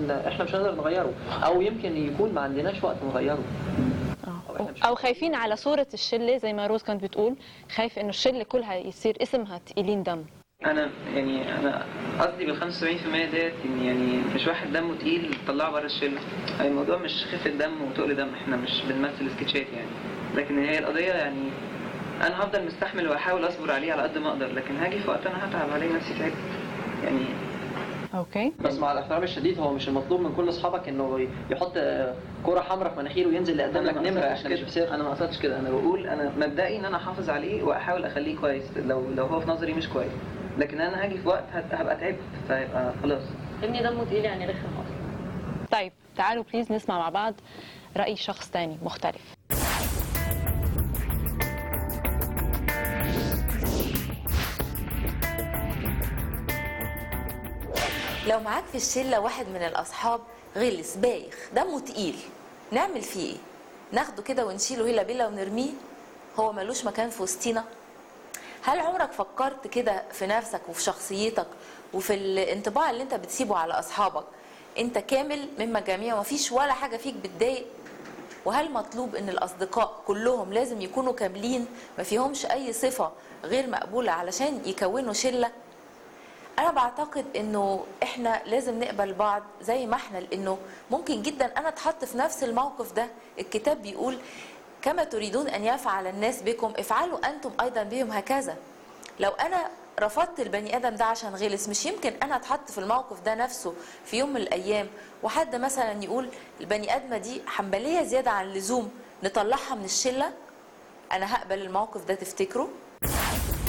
هن احنا مش هنقدر نغيره او يمكن يكون ما عندناش وقت نغيره أو إحنا مش او خايفين على صوره الشله زي ما روز كانت بتقول خايف انه الشله كلها يصير اسمها تقيلين دم انا يعني انا قصدي بال 75% ديت ان يعني مش واحد دمه تقيل تطلعه بره الشله يعني الموضوع مش خفه دم وتقل دم احنا مش بنمثل سكتشات يعني لكن هي القضيه يعني انا هفضل مستحمل واحاول اصبر عليه على قد ما اقدر لكن هاجي في وقت انا هتعب عليه نفسي تعبت يعني اوكي بس مع الاحترام الشديد هو مش المطلوب من كل اصحابك انه يحط كرة حمراء في مناخيره وينزل يقدم انا لك ما نمره قصدتش احنا مش كده بسير انا ما قصدتش كده انا بقول انا مبدئي ان انا احافظ عليه واحاول اخليه كويس لو لو هو في نظري مش كويس لكن انا هاجي في وقت هت- هبقى تعبت فيبقى خلاص ابني دمه تقيل يعني رخم اصلا طيب تعالوا بليز نسمع مع بعض راي شخص تاني مختلف لو معاك في الشلة واحد من الأصحاب غلس بايخ دمه تقيل نعمل فيه إيه؟ ناخده كده ونشيله هلا بلا ونرميه هو ملوش مكان في وسطينا هل عمرك فكرت كده في نفسك وفي شخصيتك وفي الانطباع اللي انت بتسيبه على أصحابك انت كامل مما جميع ومفيش ولا حاجة فيك بتضايق وهل مطلوب ان الاصدقاء كلهم لازم يكونوا كاملين ما فيهمش اي صفة غير مقبولة علشان يكونوا شلة انا بعتقد انه احنا لازم نقبل بعض زي ما احنا لانه ممكن جدا انا اتحط في نفس الموقف ده الكتاب بيقول كما تريدون ان يفعل الناس بكم افعلوا انتم ايضا بهم هكذا لو انا رفضت البني ادم ده عشان غلس مش يمكن انا اتحط في الموقف ده نفسه في يوم من الايام وحد مثلا يقول البني ادمه دي حنبليه زياده عن اللزوم نطلعها من الشله انا هقبل الموقف ده تفتكروا